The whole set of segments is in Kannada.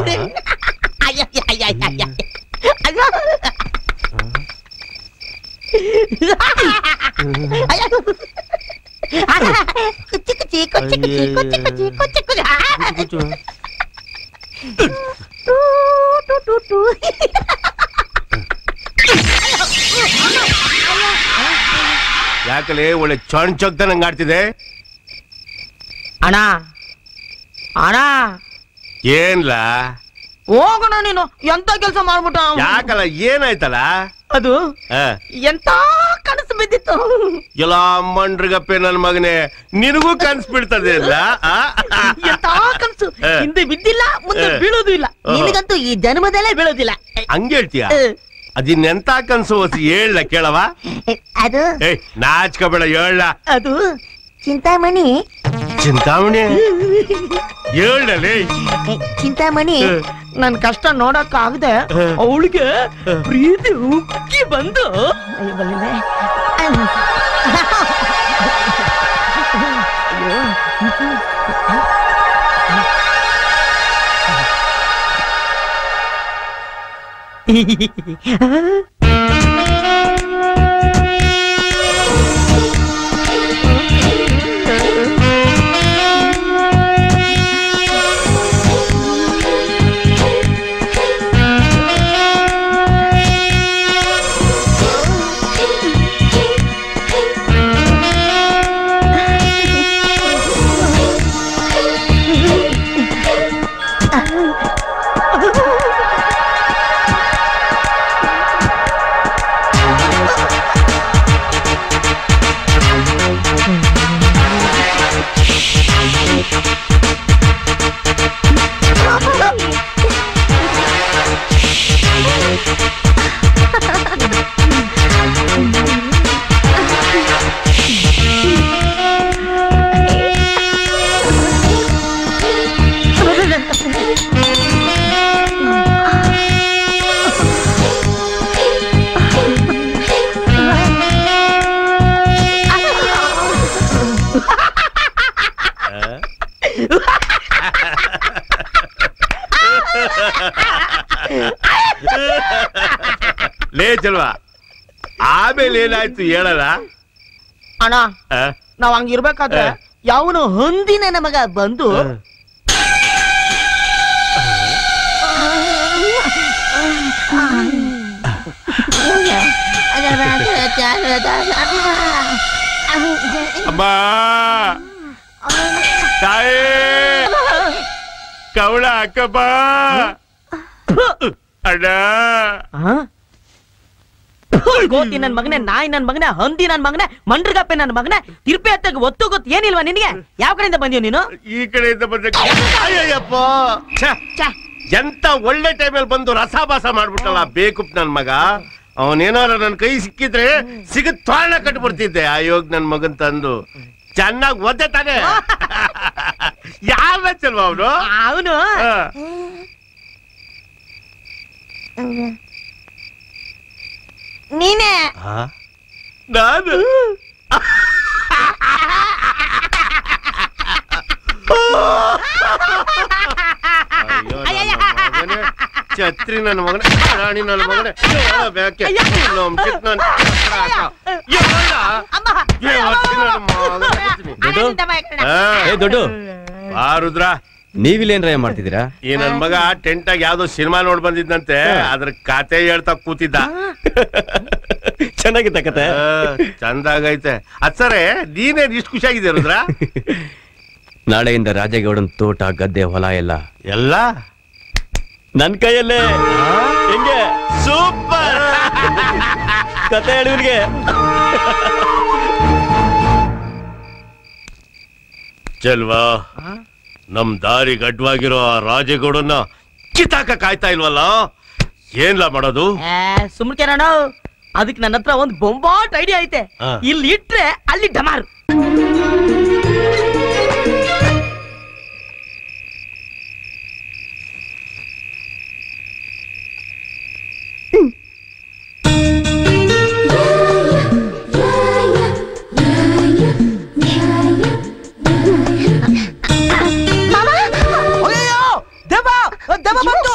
ಅಯ್ಯ, ಅಯ್ಯ, ಅಯ್ಯ, ಅಯ್ಯ, ಅಯ್ಯ. ಅಯ್ಯೋ. ಅಯ್ಯೋ. ಕುಚ್ಚಿ ಕುಚ್ಚಿ ಕುಚ್ಚಿ ಕುಚ್ಚಿ ಕುಚ್ಚಿ ಕುಚ್ಚಿ ಕುಚ್ಚಿ ಕುಚ್ಚಿ ಆ. ಟೂ, ಟೂ, ಟೂ, ಟೂ. ಯಾಕಲೆ ಒಳ್ಳೆ ಚೊಣ್ ಚೊಕ್ತ ನಂಗೆ ಆಡ್ತಿದೆ ಅಣ್ಣ ಅಣ್ಣ ಏನ್ಲ ಹೋಗೋಣ ನೀನು ಎಂತ ಕೆಲಸ ಮಾಡ್ಬಿಟ್ಟ ಯಾಕಲ್ಲ ಏನಾಯ್ತಲ್ಲ ಅದು ಆ, ಎಂತ ಕನಸು ಬಿದ್ದಿತ್ತು ಎಲ್ಲ ಮಂಡ್ರಿಗಪ್ಪೆ ನನ್ ಮಗನೇ ನಿನಗೂ ಕನ್ಸ್ ಬೀಳ್ತದೆ ಅಲ್ಲ ಆ? ಎಂತ ಕನಸು ಆ. ಹಿಂದೆ ಬಿದ್ದಿಲ್ಲ ಮುಂದೆ ಆ. ಬೀಳೋದು ಇಲ್ಲ ಓಹೋ. ನಿನಗಂತೂ ಈ ಜನ್ಮದಲ್ಲೇ ಬೀಳೋದಿಲ್ಲ ಹಂಗ್ ಹೇಳ್ತೀಯ ಆ. ಅದಿನ್ನೆಂತ ಕನ್ಸು ಹೊಸಿ ಹೇಳ ಕೇಳವ ಅದು ಏಯ್ ನಾಚ್ಕೋಬೇಡ ಹೇಳ ಅದು ಚಿಂತಾಮಣಿ ಚಿಂತಾಮಣಿ ಹೇಳಲೇ ಚಿಂತಾಮಣಿ ಆ. ನನ್ ಕಷ್ಟ ನೋಡಕ್ ಆಗದೆ ಆ. ಅವಳಿಗೆ ಪ್ರೀತಿ ಉಕ್ಕಿ ಬಂದು ಅಯ್ಯೋ, ಬಲ್ಲಿದೆ. ಲೇ ಚಲ್ವಾ ಆಮೇಲೆ ಏನಾಯ್ತು ಹೇಳಲ್ಲ ಅಣ್ಣ ಆ? ನಾವ್ ಹಂಗಿರ್ಬೇಕಾದ್ರೆ ಆ. ಯಾವನು ಹೊಂದಿನ ನಮಗ ಬಂದು ಅಮ್ಮ ತಾಯಿ ಕವಳ ಅಕ್ಕಪ್ಪ ಅಣ್ಣ ಗೋತಿ ನನ್ ಮಗನೇ ನಾಯಿ ನನ್ ಮಗನೇ ಹಂದಿ ನನ್ ಮಗನೇ ಮಂಡ್ರಗಪ್ಪೆ ನನ್ ಮಗನೇ ತಿರ್ಪೆ ಹತ್ತಾಗ ಒತ್ತು ಗೊತ್ತು ಏನಿಲ್ವಾ ನಿನಗೆ ಯಾವ ಕಡೆಯಿಂದ ಬಂದೀವ್ ನೀನು ಈ ಕಡೆಯಿಂದ ಬಂದ ಅಯ್ಯಪ್ಪ ಛೆ, ಎಂತ ಒಳ್ಳೆ ಟೈಮಲ್ಲಿ ಬಂದು ರಸಾಭಾಸ ಮಾಡ್ಬಿಟ್ಟಲ್ಲ ಬೇಕುಪ್ ನನ್ ಮಗ ಅವನೇನಾರ ನನ್ ಕೈ ಸಿಕ್ಕಿದ್ರೆ ಸಿಗದ್ ತೋರಣ ಕಟ್ಬಿಡ್ತಿದ್ದೆ ಆಯೋಗ್ ನನ್ ಮಗನ್ ತಂದು ಚೆನ್ನಾಗ್ ಒದ್ದೆ ತಾನೆ ಯಾವ ಚಲ್ವ ಅವನು ಅವನು ನೀನೇ ನಾನು ಅಯ್ಯೋ, ನನ್ನ ಮಗನೇ, ಛತ್ರಿ ನನ್ನ ಮಗನೇ ರಾಣಿ ನನ್ನ ಮಗನೇ ಯಾವ ಬ್ಯಾಕೆ? ನಮ್ ಚಿಕ್ಕ ನನ್ ಅಕ್ಕ. ಯಾವಲ್ಲ? ಅಮ್ಮ ಏ, ಹೊರ್ಸಿ ನನ್ನ ಮಗನೇ ಬರ್ತೀನಿ. ದೊಡ್ಡ ಆ, ಏ ದೊಡ್ಡ ಬಾ ರುದ್ರ ನೀವಿಲ್ಲೇನ್ರಯ್ಯ ಮಾಡ್ತಿದ್ದೀರಾ ಈ ನನ್ ಮಗ ಟೆಂಟ್ ಆಗಿ ಯಾವ್ದೋ ಸಿನಿಮಾ ನೋಡ್ ಬಂದಿದ್ದಂತೆ ಅದ್ರ ಕತೆ ಹೇಳ್ತಾ ಕೂತಿದ್ದ ಚೆನ್ನಾಗಿತ್ತ ಕತೆ ಆ, ಚಂದಾಗೈತೆ ಅಚ್ಚರೆ ನೀನೇನ್ ಇಷ್ಟು ಖುಷಿಯಾಗಿದೆ ರುದ್ರ ನಾಳೆಯಿಂದ ರಾಜೇಗೌಡನ್ ತೋಟ ಗದ್ದೆ ಹೊಲ ಎಲ್ಲ ಎಲ್ಲ ನನ್ ಕೈಯಲ್ಲೇ ಹೆಂಗೆ ಸೂಪರ್ ಕತೆ ಹೇಳುವನ್ಗೆ ಚಲ್ವಾ ನಮ್ ದಾರಿಗೆ ಅಡ್ವಾಗಿರೋ ಆ ರಾಜೇಗೌಡನ್ನ ಕಿತ್ತಾಕ ಕಾಯ್ತಾ ಇಲ್ವಲ್ಲ ಏನ್ಲ ಮಾಡೋದು ಸುಮ್ಕೆ ನಾನು ಅದಕ್ಕೆ ನನ್ನ ಹತ್ರ ಒಂದು ಬೊಂಬಾಟ್ ಐಡಿಯಾ ಐತೆ ಆ. ಇಲ್ಲಿ ಇಟ್ರೆ ಅಲ್ಲಿ ಡಮಾರ್ ಅಯ್ಯೋ ದೆವ್ವ ದೆವ್ವ ಬಂತು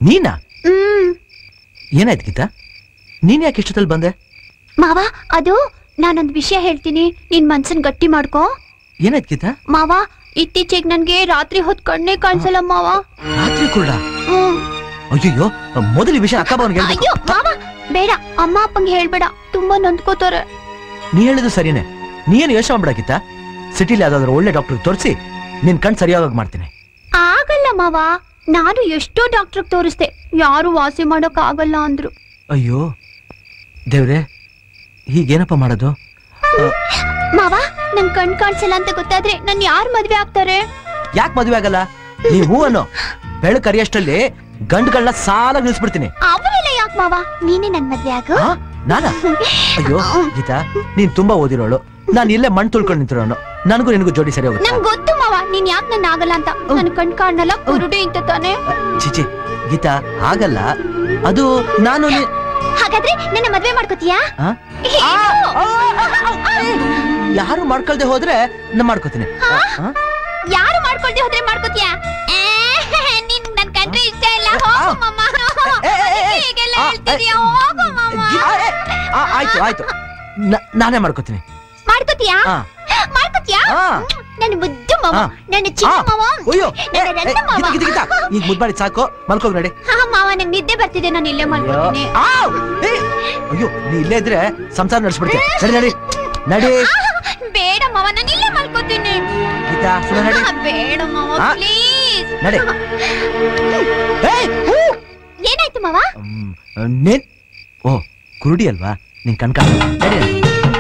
ನೀನಾ ಹ್ಮ್ ಏನಾಯ್ತು ಗೀತಾ ನೀನ್ ಯಾಕೆ ಇಷ್ಟದಲ್ಲಿ ಬಂದೆ ಮಾವ ಅದು ನಾನೊಂದ್ ವಿಷಯ ಹೇಳ್ತೀನಿ ನಿನ್ ಮನ್ಸನ್ ಗಟ್ಟಿ ಮಾಡ್ಕೋ ಏನಾಯ್ತು ಗೀತಾ ಮಾವ ಇತ್ತೀಚೆಗೆ ನನ್ಗೆ ರಾತ್ರಿ ಹೊತ್ ಕಣ್ಣೇ ಕಾಣಿಸಲ್ಲ ಮಾವ ರಾತ್ರಿ ಕೂಡ ಹ್ಮ್ ಅಯ್ಯೋ ಮೊದಲು ಈ ವಿಷಯ ಅಕ್ಕ ಬಾವನ್ಗೆ ಹೇಳ್ಬೇಕು ಅಯ್ಯೋ ಮಾವ ಬೇಡ ಅಮ್ಮ ಅಪ್ಪಂಗೆ ಹೇಳ್ಬೇಡ ತುಂಬಾ ನೊಂದ್ಕೋತಾರೆ ನೀ ಹೇಳಿದ್ದು ಸರಿನೇ ನೀ ಏನು ಯೋಚನೆ ಮಾಡ್ಬಿಡಕ್ಕಿತ್ತ ಸಿಟಿಲಿ ಯಾವ್ದಾದ್ರು ಒಳ್ಳೆ ಡಾಕ್ಟರ್ ತೋರಿಸಿ ನಿನ್ ಕಣ್ ಸರಿಯಾಗಿ ಮಾಡ್ತೀನಿ ಆಗಲ್ಲ ಮಾವ ನಾನು ಎಷ್ಟೋ ಡಾಕ್ಟರ್ ತೋರಿಸ್ದೆ ಯಾರು ವಾಸಿ ಮಾಡೋಕ್ ಆಗಲ್ಲ ಅಂದ್ರು ಅಯ್ಯೋ ದೇವ್ರೆ ಹೀಗೇನಪ್ಪ ಮಾಡೋದು ಮಾವ ನನ್ ಕಣ್ ಕಾಣಿಸಲ್ಲ ಅಂತ ಗೊತ್ತಾದ್ರೆ ನನ್ ಯಾರ್ ಮದ್ವೆ ಆಗ್ತಾರೆ ಯಾಕೆ ಮದುವೆ ಆಗಲ್ಲ ನೀ ಹೂ ಅನ್ನೋ ಬೆಳಕು ಕರಿಯಷ್ಟಲ್ಲಿ ಗಂಡುಗಳನ್ನ ಸಾಲ ನಿಲ್ಸ್ಬಿಡ್ತೀನಿ ಅವರೆಲ್ಲ ಯಾಕ್ ಮಾವ ನೀನೇ ನನ್ ಮದ್ವೆ ಆಗು ಆ? ನಾನಾ ಅಯ್ಯೋ ಗೀತಾ ನೀನ್ ತುಂಬಾ ಓದಿರೋಳು ನಾನು ಇಲ್ಲೇ ಮಣ್ಣು ತುಳ್ಕೊಂಡು ನಿಂತಿರೋನು ನನಗೂ ನಿನಗೂ ಜೋಡಿ ಸರಿ ಹೋಗುತ್ತೆ ನಂಗ್ ಗೊತ್ತು ಮಾವ ನೀನ್ ಯಾಕ್ ನನ್ ಆಗಲ್ಲ ಅಂತ ನನ್ ಕಣ್ ಕಾಣಲ್ಲ ಕುರುಡಿ ಅಂತ ತಾನೆ ಚಿಚಿ ಗೀತಾ ಆಗಲ್ಲ ಅದು ನಾನು ನಿ- ಹಾಗಾದ್ರೆ ನನ್ನ ಮದ್ವೆ ಮಾಡ್ಕೋತೀಯಾ ಆ? ಆ, ಆ, ಆ, ಆ, ಯಾರು ಮಾಡ್ಕೊಳ್ದೆ ಹೋದ್ರೆ ನಾ ಮಾಡ್ಕೋತೀನಿ ಆ? ಯಾರು ಮಾಡ್ಕೊಳ್ದೆ ಹೋದ್ರೆ ಮಾಡ್ಕೋತೀಯಾ ಏ, ನಿನ್ ನನ್ ಕಂಡ್ರೆ ಇಷ್ಟ ಇಲ್ಲ ಹೋಗು ಮಮ್ಮ ಏ, ಏ, ಏ, ಏ. ಹೀಗೆಲ್ಲ ಆ, ಹೇಳ್ತಿದ್ಯಾ ಏ, ಹೋಗು ಮಮ್ಮ ಗಿ- ಆ, ಏ, ಆ, ಆಯ್ತು ಆಯ್ತು ನ- ನಾನೇ ಮಾಡ್ಕೋತೀನಿ ಮಾಡ್ಕೋತೀಯಾ ಆ. ಮಾಡ್ಕೋತೀಯಾ ಆ. ನನ್ನ ಮುದ್ದು ಮಾವ ಆ. ನನ್ನ ಚಿಕ್ಕ ಆ, ಮಾವ ಅಯ್ಯೋ ಏ, ನನ್ನ ಏ, ರತ್ನ ಮಾವ ಗೀತಾ, ಗೀತಾ, ಗೀತಾ. ಈಗ ಮುದ್ಬಾಡಿ ಸಾಕು ಮಲ್ಕೋಗ್ ನಡಿ ಹಾ ಮಾವ ನಂಗೆ ನಿದ್ದೆ ಬರ್ತಿದೆ ನಾನು ಇಲ್ಲೇ ಮಾಡ್ಕೊತೀನಿ ಆವ್! ಏ, ಅಯ್ಯೋ ನೀ ಇಲ್ಲೇ ಇದ್ರೆ ಸಂಸಾರ ನಡೆಸ್ಬಿಡ್ತೀಯ ನಡಿ ನಡಿ ನಡಿ ಬೇಡ ಮಾವ ನಾನು ಇಲ್ಲೇ ಮಾಡ್ಕೋತೀನಿ ಗೀತಾ ಸುಮ್ಮನೆ ನಡಿ ಆ, ಬೇಡ ಮಾವ ಆ. ಪ್ಲೀಸ್ ನಡಿ ಏಯ್, ಹೂ! ಏನಾಯ್ತು ಮಾವ ಹ್ಮ್, ನೀನ್ ಓ ಕುರುಡಿ ಅಲ್ವಾ ನಿನ್ ಕಣ್ಕ ನಡಿ ನಡಿ.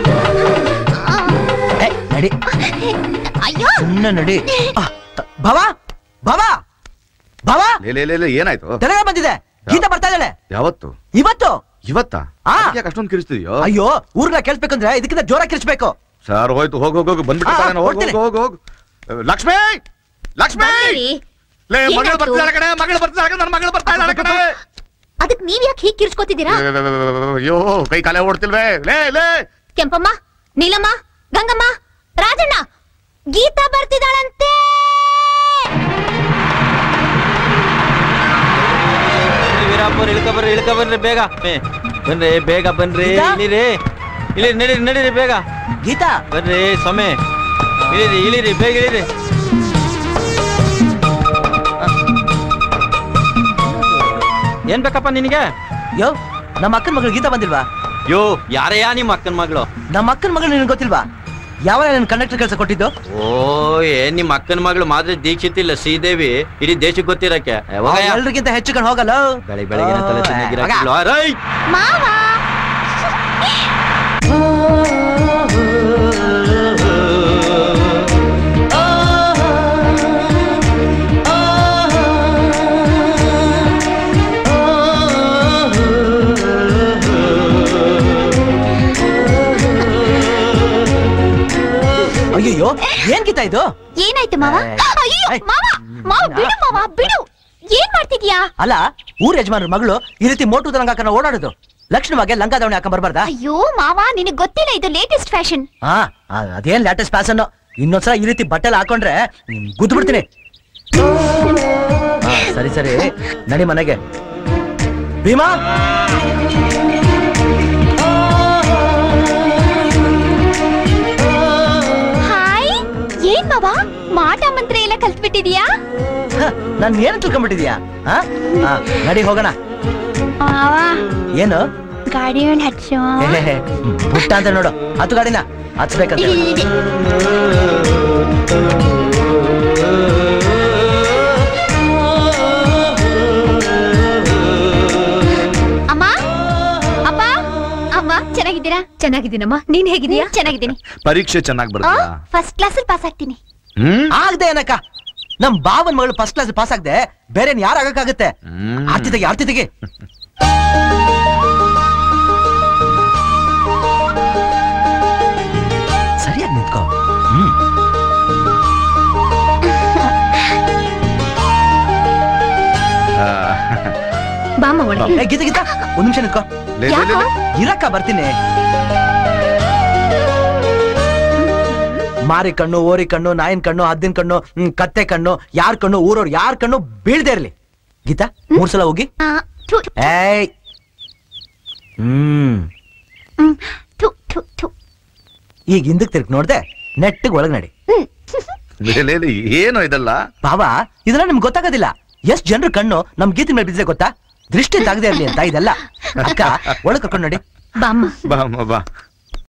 ಏ, ನಡಿ ಅಯ್ಯೋ ಸುಮ್ಮನೆ ನಡಿ ಆ, ಭವ ಭವ ಭವ ಲೇ ಲೇ, ಲೇ ಲೇ, ಏನಾಯ್ತು ತೆಲಗ ಬಂದಿದೆ ಗೀತಾ ಬರ್ತಾ ಇದ್ದಾಳೆ ಯಾವತ್ತು ಇವತ್ತು ಇವತ್ತಾ ಆ. ಯಾಕೆ ಅಷ್ಟೊಂದು ಕಿರಿಸ್ತಿದ್ಯೋ ಅಯ್ಯೋ ಊರ್ನ ಕೇಳ್ಸ್ಬೇಕಂದ್ರೆ ಇದಕ್ಕಿಂತ ಜೋರ ಕಿರ್ಚ್ಬೇಕು ಸರ್ ಹೋಯ್ತು ಹೋಗ್ ಹೋಗ್ ಹೋಗ್ ಬಂದ್ಬಿಟ್ಟು ಆ, ಹೋಗ್ ಹೊರ್ಡ್ತೀನಿ. ಹೋಗ್ ಹೋಗ್ ಹೋಗ್ ಲಕ್ಷ್ಮಿ ಲಕ್ಷ್ಮಿ ಬರ್ತೀರಿ? ಲೇ ಮಗಳು ಏನಾಯ್ತು? ಬರ್ತಿದ್ದಾಳೆ ಕಡೆ ಮಗಳು ಬರ್ತಿದ್ದಾಳೆ ನನ್ನ ಮಗಳು ಬರ್ತಾ ಇದ್ದಾಳೆ ಕಡೆ ಅದಕ್ ನೀವ್ ಯಾಕೆ ಹೀಗ್ ಕಿರ್ಚ್ಕೋತಿದ್ದೀರಾ ಅಯ್ಯೋ ಕೈ ಕಾಲೇ ಓಡ್ತಿಲ್ವೇ ಲೇ ಲೇ ಕೆಂಪಮ್ಮ ನೀಲಮ್ಮ ಗಂಗಮ್ಮ ರಾಜಣ್ಣ ಗೀತಾ ಬರ್ತಿದ್ದಾಳಂತೆ ವೀರಪ್ಪನ್ ಇಳ್ಕ ಬರ್ರಿ ಇಳ್ಕ ಬರ್ರಿ ಬೇಗ ಏ, ಬನ್ರಿ ಬೇಗ ಬನ್ರಿ ಗೀತಾ? ಇಳಿರಿ ಇಳಿರಿ ನಡೀರಿ ನಡೀರಿ ಬೇಗ ಗೀತಾ ಬರ್ರಿ ಸೊಮೆ ಇಳಿರಿ ಇಳಿರಿ ಬೇಗ ಇಳಿರಿ ಏನ್ ಬೇಕಪ್ಪ ನಿನಗೆ ಯೋ ನಮ್ಮ ಅಕ್ಕನ ಮಗಳು ಗೀತಾ ಬಂದಿಲ್ವಾ ಯೋ ಯಾರಯ್ಯ ನಿಮ್ಮ ಅಕ್ಕನ ಮಗಳು ನಮ್ಮ ಅಕ್ಕನ ಮಗಳು ನಿನಗೆ ಗೊತ್ತಿಲ್ವಾ ಯಾವ ನನ್ನ ಕಂಡಕ್ಟರ್ ಕೆಲಸ ಕೊಟ್ಟಿದ್ದು ಓ ಏನ್ ನಿಮ್ಮ ಅಕ್ಕನ ಮಗಳು ಮಾದ್ರೆ ದೀಕ್ಷಿತ್ ಇಲ್ಲ ಶ್ರೀದೇವಿ ಇಡೀ ದೇಶಕ್ಕೆ ಗೊತ್ತಿರಕ್ಕೆ ಏ, ಹೋಗಯ್ಯ. ಎಲ್ರಿಗಿಂತ ಹೆಚ್ಚು ಕಣ್ ಹೋಗಲ್ಲ ಬೆಳಿಗ್ಗೆ ಬೆಳಗಿನ ತಲೆ ಓ, ಚೆನ್ನಾಗಿರಕ್ಕಿಲ್ವ? ರೈ! ಮಾವ ಅಯ್ಯೋ ಏನ್ ಗೀತಾ ಇದು ಏನಾಯ್ತು ಮಾವ ಏ, ಅಯ್ಯೋ ಏ, ಮಾವ ಮಾವ ಬಿಡು ಮಾವ ಬಿಡು ಏನ್ ಮಾಡ್ತಿದ್ಯಾ ಅಲ್ಲ ಊರ್ ಯಜಮಾನ್ರ ಮಗಳು ಈ ರೀತಿ ಮೋಟು ಲಂಗ ಹಾಕೊಂಡು ಓಡಾಡುದು ಲಕ್ಷಣವಾಗಿ ಲಂಗ ದಾವಣಿ ಹಾಕೊಂಡ್ ಬರ್ಬಾರ್ದಾ ಅಯ್ಯೋ ಮಾವ ನಿನಗ್ ಗೊತ್ತಿಲ್ಲ ಇದು ಲೇಟೆಸ್ಟ್ ಫ್ಯಾಷನ್ ಹಾ ಆ, ಅದೇನ್ ಲೇಟೆಸ್ಟ್ ಫ್ಯಾಷನ್ ಇನ್ನೊಂದ್ಸಲ ಈ ರೀತಿ ಬಟ್ಟೆಲ್ಲ ಹಾಕೊಂಡ್ರೆ ಗುದ್ದು ಬಿಡ್ತೀನಿ ಹಾ, ಸರಿ ಸರಿ ನಡಿ ಮನೆಗೆ ಭೀಮಾ ಹಾಯ್ ಏನ್ ಮಾವ ಮಾಟ ಮಂತ್ರ ಎಲ್ಲ ಕಲ್ತ್ಬಿಟ್ಟಿದ್ಯಾ ಹ, ನಾನ್ ಏನ್ ತಿಳ್ಕೊಂಡ್ಬಿಟ್ಟಿದ್ಯಾ ಹಾ ಹಾ, ನಡಿ ಹೋಗೋಣ ಮಾವ ಏನು ಗಾಡಿ ಒಂದ್ ಹಚ್ಚು ಹೇ, ಹೇ, ಹೇ, ಪುಟ್ಟ ಅಂತ ನೋಡು ಹತ್ತು ಗಾಡಿನ ಹಚ್ಬೇಕಂತ ಹೇಳು. ಅಮ್ಮ ಅಪ್ಪ ಅಮ್ಮ ಚೆನ್ನಾಗಿದ್ದೀರಾ ಚೆನ್ನಾಗಿದ್ದೀನಮ್ಮ ನೀನ್ ಹೇಗಿದ್ದೀಯಾ ಚೆನ್ನಾಗಿದ್ದೀನಿ ಪರೀಕ್ಷೆ ಚೆನ್ನಾಗಿ ಬರ್ತಾ ಫಸ್ಟ್ ಕ್ಲಾಸ್ ಅಲ್ಲಿ ಪಾಸ್ ಆಗ್ತೀನಿ ಹ್ಮ್ ಆಗ್ದೆ ಏನಕ್ಕ ನಮ್ ಬಾವನ್ ಮಗಳು ಫಸ್ಟ್ ಕ್ಲಾಸ್ ಪಾಸ್ ಆಗದೆ ಬೇರೆ ಯಾರು ಆಗಕ್ಕಾಗತ್ತೆ ಹ್ಮ್. ಆರ್ತಿ ತೆಗಿ ಆರ್ತಿ ತೆಗಿ ಸರಿಯಾಗಿ ನಿಂತ್ಕೋ ಹ್ಮ್ ಆ, ಬಾಮ ಏ, ಗೀತಾ ಗೀತಾ ಒಂದ್ ನಿಮಿಷ ನಿಂತ್ಕೋ ಲೇ, ಲೇ, ಲೇ, ಲೇ. ಇರಕ್ಕ ಬರ್ತೀನಿ ಮಾರಿ ಕಣ್ಣು ಓರಿ ಕಣ್ಣು ನಾಯಿನ ಕಣ್ಣು ಹದ್ದಿನ ಕಣ್ಣು ಹ್ಮ್, ಕತ್ತೆ ಕಣ್ಣು ಯಾರ್ ಕಣ್ಣು ಊರವ್ರು ಯಾರ್ ಕಣ್ಣು ಬೀಳ್ದೇ ಇರ್ಲಿ ಗೀತಾ ಮೂರ್ ಸಲ ಹೋಗಿ ಆ, ಥು, ಥು, ಏಯ್ ಹ್ಮ್ ಹ್ಮ್, ಥು, ಥು, ಥು. ಈಗ ಹಿಂದಕ್ ತಿರ್ಗ್ ನೋಡ್ದೆ ನೆಟ್ಟಿಗೆ ಒಳಗ್ ನಡಿ ಲೇ, ಲೇ, ಲೇ, ಏನು ಇದಲ್ಲ ಬಾಬಾ ಇದೆಲ್ಲ ನಿಮ್ಗೆ ಗೊತ್ತಾಗೋದಿಲ್ಲ ಎಷ್ಟ್ ಜನರು ಕಣ್ಣು ನಮ್ ಗೀತಿ ಮೇಲೆ ಬಿದ್ದಿದೆ ಗೊತ್ತಾ ದೃಷ್ಟಿ ತಾಗದೆ ಇರ್ಲಿ ಅಂತ ಇದೆಲ್ಲ ಅಕ್ಕ ಒಳಗ್ ಕರ್ಕೊಂಡು ನೋಡಿ ಬಾಮ್ಮ ಬಾ ಅಮ್ಮ, ಬಾ